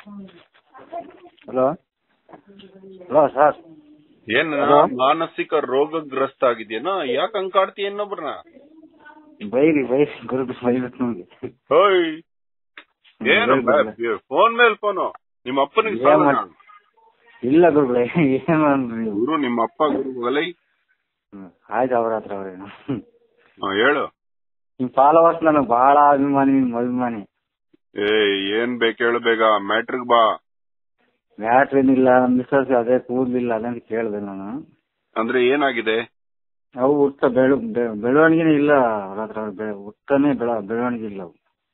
Hello hello sir ಏನ್ Hello? ಮಾನಸಿಕ ರೋಗಗ್ರಸ್ತ ಆಗಿದ್ಯೇನೋ ಯಾಕೆ ಅಂಕಾಡ್ತೀಯ ಇನ್ನೊಬ್ರನ್ನ ಬೈರಿ ಬೈರಿ ಗುರು ಬೈಬೇಕು ನಮ್ಗೆ ಹೋಯ್ ಏನು ಹೇಳ್ಬಿಡ್ಲೆ. ಫೋನ್ ಮೇಲೆ ಫೋನು ನಿಮ್ಮ ಅಪ್ಪನಿಗೆ ಏನ್ ಸಾಲ ಮಾಡ್- ಇಲ್ಲ ಗುರುಗಳೇ ಏನ್ ಅಂದ್ರಿ ನೀವು ಗುರು ನಿಮ್ಮ ಅಪ್ಪ ಗುರುಗಳೇ ಹ್ಮ್. ಆಯ್ತು ಅವ್ರ ಹತ್ರ ಅವ್ರೇನು ಹಾ, ಹೇಳು ನಿಮ್ ಫಾಲೋವರ್ಸ್ ನನಗೆ ಬಹಳ ಅಭಿಮಾನಿ ನಿಮ್ ಅಭಿಮಾನಿ ಏ ಏನ್ ಬೇಕು ಹೇಳು ಬೇಗ ಮ್ಯಾಟ್ರಿಗ್ ಬಾ ಬ್ಯಾಟ್ರಿ ಏನಿಲ್ಲ ಮಿಸ್ಸಸ್ ಅದೇ ಕೂದ್ಲಿಲ್ಲ ಅದಂತ ಕೇಳಿದೆ ನಾನು ಅಂದ್ರೆ ಏನಾಗಿದೆ ಅವು ಹುಟ್ಟ ಬೆಳು ಬೆ- ಬೆಳವಣಿಗೆನೇ ಇಲ್ಲ ಅವ್ರ ಹತ್ರ ಬೆ- ಹುಟ್ಟನೇ ಬೆಳ ಬೆಳವಣಿಗೆ ಇಲ್ಲ ಅವು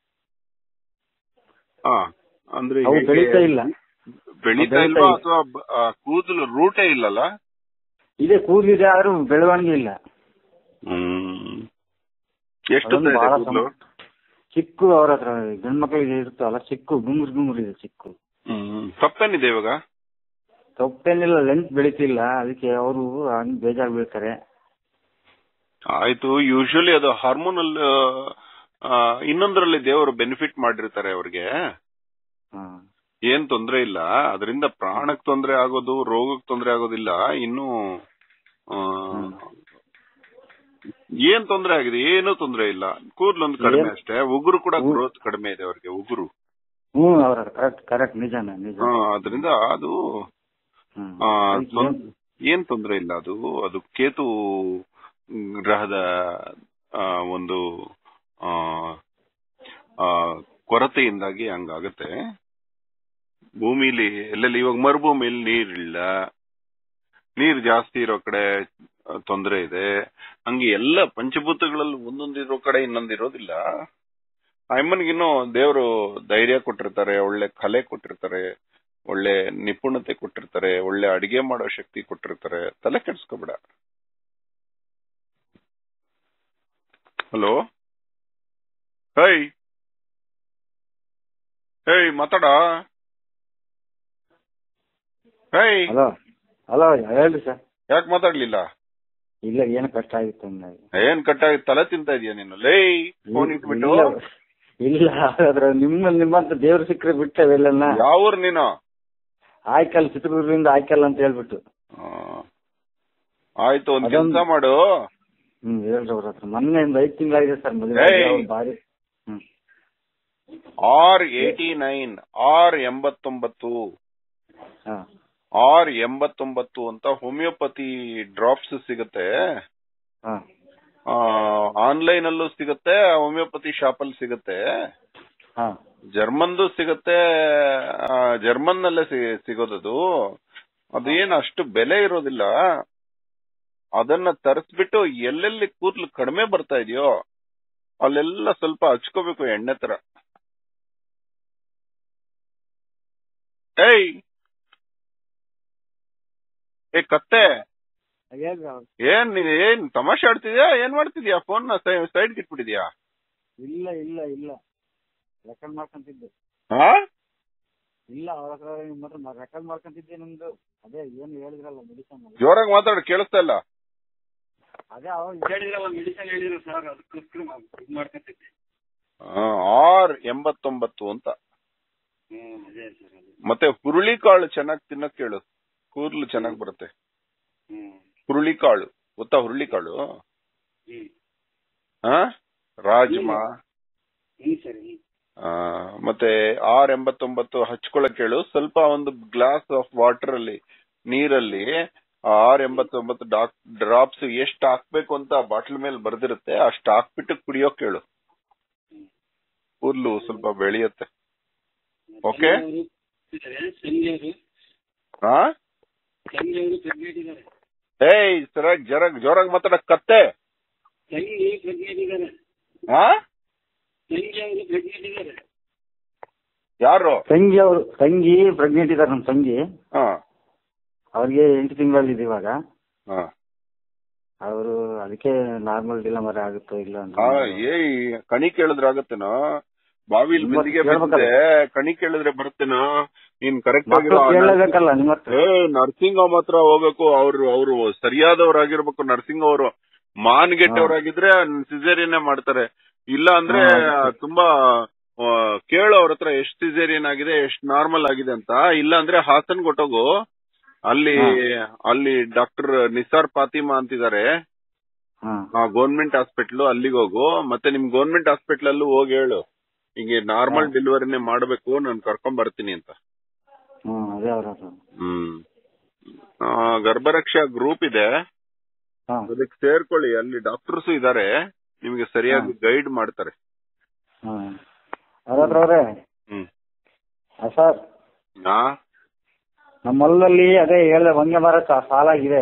ಹಾ ಅಂದ್ರೆ ಅವು ಹೇಗೆ? ಬೆಳೀತಾ ಇಲ್ಲ ಬೆಳೀತಾ ಬೆಳೀತಾ ಇಲ್ವಾ ಇಲ್ಲ. ಅಥವಾ ಬ- ಆ, ಕೂದಲು ರೂಟೇ ಇಲ್ಲಲ್ಲ ಇದೆ ಕೂದ್ಲಿದೆ ಆದ್ರೂ ಬೆಳವಣಿಗೆ ಇಲ್ಲ ಹ್ಮ್ ಎಷ್ಟು ಅದೊಂದು ಉದ್ದ ಇದೆ ಬಹಳ ಕೂದ್ಲು? ಸಮ- ಚಿಕ್ಕು ಅವ್ರ ಹತ್ರ ಗಂಡ್ ಮಕ್ಕಳಿಗೆ ಇರುತ್ತಲ್ಲ ಚಿಕ್ಕು ಗುಂಗುರು ಗುಂಗುರು ಇದೆ ಚಿಕ್ಕು ಹ್ಮ್ ತಪ್ಪೇನಿದೆ ಇವಾಗ ತಪ್ಪೇನಿಲ್ಲ ಲೆಂತ್ ಬೆಳೀತಿಲ್ಲ ಅದಕ್ಕೆ ಅವರು ಹಂಗ್ ಬೇಜಾರ್ ಬೀಳ್ತಾರೆ ಆಯ್ತು ಯೂಶಲಿ ಅದು ಹಾರ್ಮೋನಲ್ ಇನ್ನೊಂದರಲ್ಲಿ ದೇವರು ಬೆನಿಫಿಟ್ ಮಾಡಿರ್ತಾರೆ ಅವ್ರಿಗೆ ಹಾ ಏನ್ ತೊಂದ್ರೆ ಇಲ್ಲ ಅದರಿಂದ ಪ್ರಾಣಕ್ ತೊಂದ್ರೆ ಆಗೋದು ರೋಗಕ್ ತೊಂದ್ರೆ ಆಗೋದಿಲ್ಲ ಇನ್ನು ಆ, ಏನ್ ತೊಂದ್ರೆ ಆಗಿದೆ ಏನು ತೊಂದ್ರೆ ಇಲ್ಲ ಕೂದ್ಲೊಂದು ಕಡಿಮೆ ಏನ್- ಅಷ್ಟೇ ಉಗುರು ಕೂಡ ಉ- ಗ್ರೋತ್ ಕಡಿಮೆ ಇದೆ ಅವ್ರಿಗೆ ಉಗುರು ಹ್ಮ್ ಅವ್ರ ಕರೆಕ್ಟ್ ಕರೆಕ್ಟ್ ನಿಜಾನ ನಿಜ ಆ, ಅದರಿಂದ ಅದು ಹ್ಮ್. ಆ, ಅದಕ್ಕೆ ತೊಂ- ಏನ್ ತೊಂದ್ರೆ ಇಲ್ಲ ಅದು ಅದು ಕೇತು ಗ್ರಹದ ಆ, ಒಂದು ಆ, ಆ, ಕೊರತೆಯಿಂದಾಗಿ ಹಂಗಾಗತ್ತೆ ಭೂಮಿಲಿ ಎಲ್ಲೆಲ್ಲಿ ಇವಾಗ ಮರುಭೂಮಿಲಿ ನೀರಿಲ್ಲ ನೀರ್ ಜಾಸ್ತಿ ಇರೋ ಕಡೆ ಆ, ತೊಂದ್ರೆ ಇದೆ ಹಂಗೆ ಎಲ್ಲ ಪಂಚಭೂತಗಳಲ್ಲಿ ಒಂದೊಂದು ಇರೋ ಕಡೆ ಇನ್ನೊಂದು ಇರೋದಿಲ್ಲ ಅಮ್ಮನಿಗಿನ್ನೂ ದೇವರು ಧೈರ್ಯ ಕೊಟ್ಟಿರ್ತಾರೆ ಒಳ್ಳೆ ಕಲೆ ಕೊಟ್ಟಿರ್ತಾರೆ ಒಳ್ಳೆ ನಿಪುಣತೆ ಕೊಟ್ಟಿರ್ತಾರೆ ಒಳ್ಳೆ ಅಡಿಗೆ ಮಾಡೋ ಶಕ್ತಿ ಕೊಟ್ಟಿರ್ತಾರೆ ತಲೆ ಕೆಡ್ಸ್ಕೊಬೇಡ ಹಲೋ ಹೈ ಹೇಯ್ ಮಾತಾಡ ಹೇಯ್ ಹಲೋ ಹಲೋ ಹೇಳ್ರಿ ಸರ್ ಯಾಕೆ ಮಾತಾಡ್ಲಿಲ್ಲ ಇಲ್ಲ ಏನು ಕಷ್ಟ ಆಗಿತ್ತು ಹಂಗಾಗಿ ಏನ್ ಕಟ್ಟಾಗಿ ತಲೆ ತಿಂತಾ ಇದೀಯ ನೀನು ಲೇ ಫೋನ್ ಇಟ್ಬಿಟ್ಟು ಇಲ್ಲ ಇಲ್ಲ ಅದ್ರ ನಿಮ್ಮ ನಿಮ್ಮಂತ ದೇವ್ರು ಸಿಕ್ಕರೆ ಬಿಟ್ಟವೆಲ್ಲ ಯಾವ ಊರ್ ನೀನು ಆಯ್ಕಲ್ ಚಿತ್ರದುರ್ಗದಿಂದ ಆಯ್ಕಲ್ ಅಂತ ಹೇಳ್ಬಿಟ್ಟು ಆ, ಆಯ್ತು ಒಂದ್ ಅದೊಂದು- ಕೆಲಸ ಮಾಡು ಹ್ಮ್ ಹೇಳ್ರಿ ಅವ್ರ ಹತ್ರ ಮೊನ್ನೆ ಒಂದು ಐದು ತಿಂಗಳಾಗಿದೆ ಸರ್ ಮದುವೆ ಏಯ್! ಅವ್ರು ಭಾರಿ ಹ್ಮ್ ಆರ್ ಏಟಿ ನೈನ್ ಆರ್ ಎಂಬತ್ತೊಂಬತ್ತು ಹಾ ಆರ್ ಎಂಬತ್ತೊಂಬತ್ತು ಅಂತ ಹೋಮಿಯೋಪತಿ ಡ್ರಾಪ್ಸ್ ಸಿಗುತ್ತೆ ಹಾ ಆನ್ಲೈನ್ ಅಲ್ಲೂ ಸಿಗುತ್ತೆ ಹೋಮಿಯೋಪತಿ ಶಾಪ್ ಅಲ್ಲಿ ಸಿಗುತ್ತೆ ಹಾ ಜರ್ಮನ್ದು ಸಿಗುತ್ತೆ ಆ, ಜರ್ಮನ್ ನಲ್ಲೇ ಸಿ- ಸಿಗೋದದು ಅದೇನು ಅಷ್ಟು ಬೆಲೆ ಇರೋದಿಲ್ಲ ಅದನ್ನ ತರಿಸ್ಬಿಟ್ಟು ಎಲ್ಲೆಲ್ಲಿ ಕೂದಲು ಕಡಿಮೆ ಬರ್ತಾ ಇದೆಯೋ ಅಲ್ಲೆಲ್ಲ ಸ್ವಲ್ಪ ಹಚ್ಕೋಬೇಕು ಎಣ್ಣೆ ತರ ಏಯ್ ಏ ಕತ್ತೆ ಹೇಳ್ರಿ ಅವ್ರು. ಏನ್ ನೀನ್ ಏನ್ ತಮಾಷೆ ಆಡ್ತಿದ್ಯಾ ಏನ್ ಮಾಡ್ತಿದ್ಯಾ ಫೋನ್ ನ ಸೈಡ್ ಇಟ್ಬಿಟ್ಟಿದ್ಯಾ ಇಲ್ಲ ಇಲ್ಲ ಇಲ್ಲ ರೆಕಾರ್ಡ್ ಮಾಡ್ಕೊಂತಿದ್ದೆ ಹಾ ಇಲ್ಲ ಅವ್ರ ಹತ್ರ ನಿಮ್ಮ ಹತ್ರ ರೆಕಾರ್ಡ್ ಮಾಡ್ಕೊಂತಿದ್ದೆ ನಿಮ್ದು ಅದೇ ಏನು ಹೇಳಿದ್ರಲ್ಲ ಮೆಡಿಸನ್ ಜೋರಾಗಿ ಮಾತಾಡ ಕೇಳಿಸ್ತಾ ಇಲ್ಲ ಅದೇ ಅವಾಗ ಹೇಳಿದ್ರಲ್ಲ ಮೆಡಿಸನ್ ಹೇಳಿದ್ರು ಸರ್ ಅದಕ್ಕೋಸ್ಕರ ಇದು ಮಾಡ್ಕೊಂತಿದ್ದೆ ಆರ್ ಎಂಬತ್ತೊಂಬತ್ತು ಅಂತ ಹ್ಮ್ ಅದೇ ಸರ್ ಅದೇ ಮತ್ತೆ ಹುರುಳಿಕಾಳು ಚೆನ್ನಾಗಿ ತಿನ್ನಕ್ ಕೇಳು ಕೂದಲು ಚೆನ್ನಾಗಿ ಬರುತ್ತೆ ಹ್ಮ್ ಹುರುಳಿಕಾಳು ಗೊತ್ತಾ ಹುರುಳಿಕಾಳು ಹ್ಮ್ ಹಾ ರಾಜ್ಮಾ ಹ್ಮ್ ಸರ್ ಹ್ಮ್ ಆ, ಮತ್ತೆ ಆರ್ ಎಂಬತ್ತೊಂಬತ್ತು ಹಚ್ಕೊಳಕ್ ಹೇಳು ಸ್ವಲ್ಪ ಒಂದು ಗ್ಲಾಸ್ ಆಫ್ ವಾಟರ್ ಅಲ್ಲಿ ನೀರಲ್ಲಿ ಆರ್ ಎಂಬತ್ತೊಂಬತ್ತು ಡಾಕ್ ಡ್ರಾಪ್ಸ್ ಎಷ್ಟು ಹಾಕ್ಬೇಕು ಅಂತ ಬಾಟ್ಲ್ ಮೇಲೆ ಬರ್ದಿರುತ್ತೆ ಅಷ್ಟು ಹಾಕ್ಬಿಟ್ಟು ಕುಡಿಯೋಕ್ ಹೇಳು ಕೂದಲು ಸ್ವಲ್ಪ ಬೆಳೆಯುತ್ತೆ ಓಕೆ ಸಂಜೆಯವರು ಹಾ ಸಂಜೆಯವರು ಪ್ರೆಗ್ನೆಂಟ್ ಇದ್ದಾರೆ ಏಯ್ ಸರಿಯಾಗಿ ಜರಾಗ್ ಜೋರಾಗಿ ಮಾತಾಡಕ್ ಕತ್ತೆ ತಂಗಿ ಪ್ರೆಗ್ನೆಂಟ್ ಇದ್ದಾರೆ ಹಾ ತಂಗಿ ಅವರು ಪ್ರೆಗ್ನೆಂಟ್ ಇದ್ದಾರೆ ಯಾರು ತಂಗಿ ಅವರು ತಂಗಿ ಪ್ರೆಗ್ನೆಂಟ್ ಇದ್ದಾರೆ ನಮ್ಮ ತಂಗಿ ಹಾ ಅವ್ರಿಗೆ ಎಂಟು ತಿಂಗಳಲ್ಲಿದೆ ಇವಾಗ ಹಾ ಅವರು ಅದಕ್ಕೆ ನಾರ್ಮಲ್ ಡಿಲಮರಿ ಆಗುತ್ತೋ ಇಲ್ಲ ಅಂತ ಹಾ ಏಯ್ ಕಣಿ ಕೇಳಿದ್ರೆ ಆಗತ್ತೇನೋ ಬಾವಿಲ್ ನಿಮ್ಮ ಬಿಂದಿಗೆ ಕೇಳ್ಬೇಕಲ್ಲ. ಬಿದ್ದೆ ಕಣಿ ಕೇಳಿದ್ರೆ ಬರ್ತೇನೋ ನೀನ್ ಕರೆಕ್ಟ್ ಮಕ್ಕಳು ಕೇಳಬೇಕಲ್ಲ ನಿಮ್ಮ ಹತ್ರ ಏ ನರ್ಸಿಂಗ್ ಹೋಮ್ ಹತ್ರ ಹೋಗ್ಬೇಕು ಅವ್ರು ಅವ್ರು ಸರಿಯಾದವರಾಗಿರ್ಬೇಕು ನರ್ಸಿಂಗ್ ಅವರು ಮಾನ್ಗೆಟ್ಟವರಾಗಿದ್ರೆ ಸಿಸೇರಿಯನ್ನೇ ಮಾಡ್ತಾರೆ ಇಲ್ಲ ಅಂದ್ರೆ ಹಾ. ತುಂಬಾ ಆ, ಕೇಳು ಅವ್ರ ಹತ್ರ ಎಷ್ಟು ಸಿಸೇರಿಯನ್ ಆಗಿದೆ ಎಷ್ಟು ನಾರ್ಮಲ್ ಆಗಿದೆ ಅಂತ ಇಲ್ಲ ಅಂದ್ರೆ ಹಾಸನ್ ಕೊಟ್ಟೋಗು ಅಲ್ಲಿ ಅಲ್ಲಿ ಡಾಕ್ಟರ್ ನಿಸಾರ್ ಫಾತಿಮಾ ಅಂತಿದ್ದಾರೆ ಹಾ ಗೌರ್ಮೆಂಟ್ ಹಾಸ್ಪಿಟ್ಲ್ ಅಲ್ಲಿಗೆ ಹೋಗು ಮತ್ತೆ ನಿಮ್ ಗೌರ್ಮೆಂಟ್ ಹಾಸ್ಪಿಟ್ಲ್ ಅಲ್ಲೂ ಹೋಗಿ ಹೇಳು ಹಿಂಗೆ ನಾರ್ಮಲ್ ಹಾ. ಡೆಲಿವರಿನೇ ಮಾಡ್ಬೇಕು ನಾನು ಕರ್ಕೊಂಡ್ ಬರ್ತೀನಿ ಅಂತ ಹ್ಮ್ ಅದೇ ಅವ್ರ ಹತ್ರ ಹ್ಮ್ ಆ, ಗರ್ಭರಕ್ಷಾ ಗ್ರೂಪ್ ಇದೆ ಹಾ ಅದಕ್ಕೆ ಸೇರ್ಕೊಳ್ಳಿ ಅಲ್ಲಿ ಡಾಕ್ಟರ್ಸ್ ಇದಾರೆ ನಿಮ್ಗೆ ಸರಿಯಾಗಿ ಗೈಡ್ ಮಾಡ್ತಾರೆ ಹ್ಮ್ ಅವ್ರ ಹತ್ರ ಅವ್ರೆ ಹ್ಮ್ ಸರ್ ಆ ನಮ್ಮ ಹೊಲದಲ್ಲಿ ಅದೇ ಹೇಳ್ದೆ ವಂಗೆ ಮರ ಸಾ- ಸಾಲಾಗಿದೆ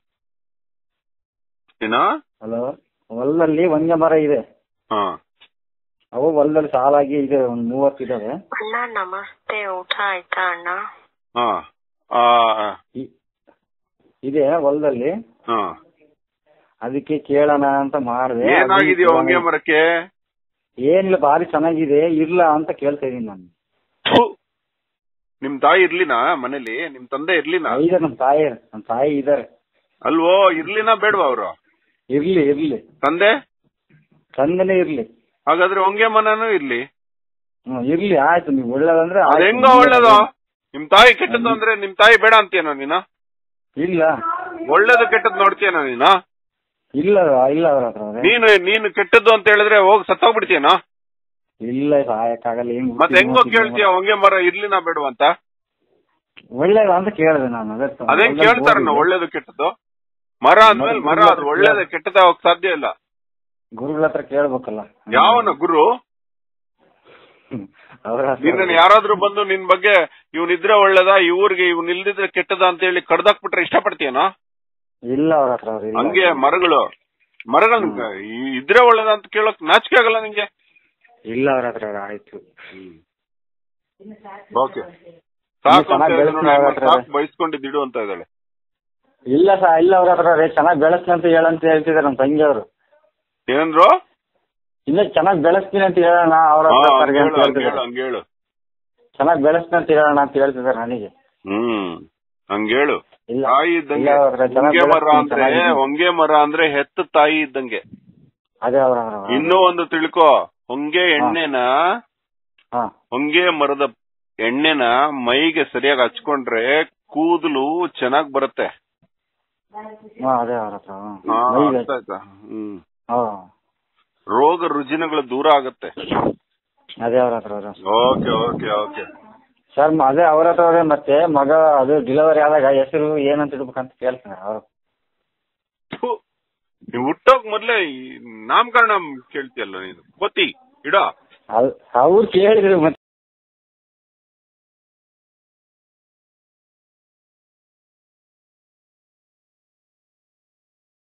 ಏನಾ ಹಲೋ ಹೊಲದಲ್ಲಿ ವಂಗೆ ಮರ ಇದೆ ಹಾ ಅವು ಹೊಲದಲ್ಲಿ ಸಾಲಾಗಿ ಇದೆ ಒಂದ್ ಮೂವತ್ತು ಇದಾವೆ ಅಣ್ಣ ನಮಸ್ತೆ ಊಟ ಆಯ್ತಾ ಅಣ್ಣ ಹಾ ಆ, ಇ- ಇದೆ ಹೊಲದಲ್ಲಿ ಹಾ ಅದಕ್ಕೆ ಕೇಳೋಣ ಅಂತ ಮಾಡಿದೆ ಏನಾಗಿದೆಯೋ ಹೊಂಗೆ ಮರಕ್ಕೆ ಏನಿಲ್ಲ ಭಾರಿ ಚೆನ್ನಾಗಿದೆ ಇರ್ಲ ಅಂತ ಕೇಳ್ತಾ ಇದೀನಿ ನಾನು ಥು. ನಿಮ್ ತಾಯಿ ಇರ್ಲಿನಾ ಮನೇಲಿ ನಿಮ್ ತಂದೆ ಇರ್ಲಿನಾ ಇದೆ ನಮ್ಮ ತಾಯಿ ನಮ್ಮ ತಾಯಿ ಇದಾರೆ ಅಲ್ವೋ ಇರ್ಲಿನಾ ಬೇಡವಾ ಅವರು ಇರ್ಲಿ ಇರ್ಲಿ ತಂದೆ ತಂದೆನೇ ಇರ್ಲಿ ಹಾಗಾದ್ರೆ ಹೊಂಗೆ ಮನನೂ ಇರ್ಲಿ ಹ್ಮ್ ಇರ್ಲಿ ಆಯ್ತು ನೀವು ಒಳ್ಳೇದಂದ್ರೆ ಅದ್ ಆಯ್ತು. ಹೆಂಗ ಒಳ್ಳೇದು ನಿಮ್ ತಾಯಿ ಕೆಟ್ಟದ್ದು ಅಂದ್ರೆ ನಿಮ್ ತಾಯಿ ಬೇಡ ಅಂತೀಯನೋ ನೀನು ಇಲ್ಲ ಒಳ್ಳೇದು ಕೆಟ್ಟದ್ದು ನೋಡ್ತೀಯನೋ ನೀನು ಇಲ್ಲ ಇಲ್ಲ ಅವ್ರ ಹತ್ರ ಅವ್ರೆ. ನೀನು ನೀನು ಕೆಟ್ಟದ್ದು ಅಂತ ಹೇಳಿದ್ರೆ ಹೋಗಿ ಸತ್ತೋಗ್ಬಿಡ್ತೀಯನೋ ಇಲ್ಲ ಸಾಯಕ್ಕಾಗಲ್ಲ ಹೆಂಗ್ ಮತ್ತೆ ಹೆಂಗೋ ಕೇಳ್ತೀಯ ಹೊಂಗೆ ಮರ ಇರ್ಲಿನಾ ಬೇಡವಾ ಅಂತ ಒಳ್ಳೇದ ಅಂತ ಕೇಳಿದೆ ನಾನು ಅದೇ ಅದೇನ್ ಕೇಳ್ತಾರಣ್ಣ ಒಳ್ಳೇದು ಕೆಟ್ಟದ್ದು ಮರ ಅಂದ್ಮೇಲೆ ಮರ ಅದು ಒಳ್ಳೇದು ಕೆಟ್ಟದ ಹೋಗಕ್ ಸಾಧ್ಯ ಇಲ್ಲ ಗುರುಗಳ ಹತ್ರ ಕೇಳ್ಬೇಕಲ್ಲ ಯಾವನ ಗುರು ಹ್ಮ್. ಅವ್ರ ಹತ್ರ ನಿನ್ನ ಯಾರಾದ್ರೂ ಬಂದು ನಿನ್ ಬಗ್ಗೆ ಇವ್ನ್ ಇದ್ರೆ ಒಳ್ಳೇದ ಇವ್ರಿಗೆ ಇವ್ನ್ ಇಲ್ದಿದ್ರೆ ಕೆಟ್ಟದ ಅಂತ ಹೇಳಿ ಕಡ್ದಾಕ್ಬಿಟ್ರೆ ಇಷ್ಟಪಡ್ತೀಯನೋ ಇಲ್ಲ ಅವ್ರ ಹತ್ರ ಅವ್ರು ಇಲ್ಲ. ಹಂಗೆ ಮರಗಳು ಮರಗಳು ಇದ್ರೆ ಒಳ್ಳೇದ ಅಂತ ಕೇಳಕ್ ನಾಚಿಕೆ ಆಗಲ್ಲ ನಿಂಗೆ ಇಲ್ಲ ಅವ್ರ ಹತ್ರ ಅವ್ರು ಆಯ್ತು ಓಕೆ ಸಾಕು ಅಂತ ಚೆನ್ನಾಗ್ ಹೇಳಿದ್ರು ಬೆಳೆಸ್ತೀನಿ ಅವ್ರ ನಾನು, ಹತ್ರ. ಸಾಕು ಬಯಸ್ಕೊಂಡಿದ್ದು ಅಂತ ಇದ್ದಾಳೆ ಇಲ್ಲ ಸಾ ಇಲ್ಲ ಅವ್ರ ಹತ್ರ ಅವ್ರೆ ಚೆನ್ನಾಗಿ ಬೆಳೆಸ್ತೀನಿ ಅಂತ ಹೇಳಂತ ಹೇಳ್ತಿದಾರೆ ನಮ್ಮ ತಂಗಿ ಅವರು ಏನಂದ್ರು ಇಲ್ಲ ಚೆನ್ನಾಗಿ ಬೆಳೆಸ್ತೀನಿ ಅಂತ ಹೇಳೋಣ ಅವ್ರ ಹಾ, ಹತ್ರ ಹಂಗ್ ಕರ್ಗೆ ಅಂತ ಹೇಳು ಹಂಗ್ ಹೇಳು ಹೇಳ್ತಿದಾರೆ ಹಂಗ್ ಹೇಳು ಚೆನ್ನಾಗಿ ಬೆಳೆಸ್ತೀನಿ ಅಂತ ಹೇಳೋಣ ಅಂತ ಹೇಳ್ತಿದಾರೆ ನನಗೆ ಹ್ಮ್ ಹಂಗ್ ಹೇಳು ಇಲ್ಲ ತಾಯಿ ಇಲ್ಲ ಇದ್ದಂಗೆ ಅವ್ರ ಹತ್ರ ಚೆನ್ನಾಗಿ ಹೊಂಗೆ ಮರ ಬೆಳೆಸ್ತೀನಿ, ಅಂದ್ರೆ ಚೆನ್ನಾಗಿ- ಹೊಂಗೆ ಮರ ಅಂದ್ರೆ ಹೆತ್ತ ತಾಯಿ ಇದ್ದಂಗೆ ಅದೇ ಅವ್ರ ಹತ್ರ ಇನ್ನೂ ಒಂದು ತಿಳ್ಕೊ ಹೊಂಗೆ ಎಣ್ಣೆನ ಹಾ ಹೊಂಗೆ ಮರದ ಎಣ್ಣೆನ ಮೈಗೆ ಸರಿಯಾಗಿ ಹಚ್ಕೊಂಡ್ರೆ ಕೂದಲು ಚೆನ್ನಾಗ್ ಬರುತ್ತೆ ಹಾ ಅದೇ ಅವ್ರ ಹತ್ರ ಹಾ. ಹಾ, ಮೈಗೆ- ಅರ್ಥ ಆಯ್ತಾ? ಹ್ಮ್ ಹಾ ರೋಗ ರುಜಿನಗಳು ದೂರ ಆಗುತ್ತೆ ಅದೇ ಅವ್ರ ಹತ್ರ ಅವ್ರ ಓಕೆ ಓಕೆ ಓಕೆ ಸರ್ ಮ- ಅದೇ ಅವ್ರ ಹತ್ರ ಅವ್ರೆ ಮತ್ತೆ ಮಗ ಅದು ಡೆಲಿವರಿ ಆದಾಗ ಹೆಸರು ಏನಂತ ಇಡ್ಬೇಕಂತ ಕೇಳ್ತಾರೆ ಅವ್ರು ಥು, ನೀವ್ ಹುಟ್ಟೋಕ್ ಮೊದ್ಲೇ ಈ ನಾಮಕರಣ ಕೇಳ್ತಿಯಲ್ಲ ನೀನು ಗೊತ್ತಿ ಇಡ ಅವ್ರು ಕೇಳಿದ್ರು ಮತ್ತೆ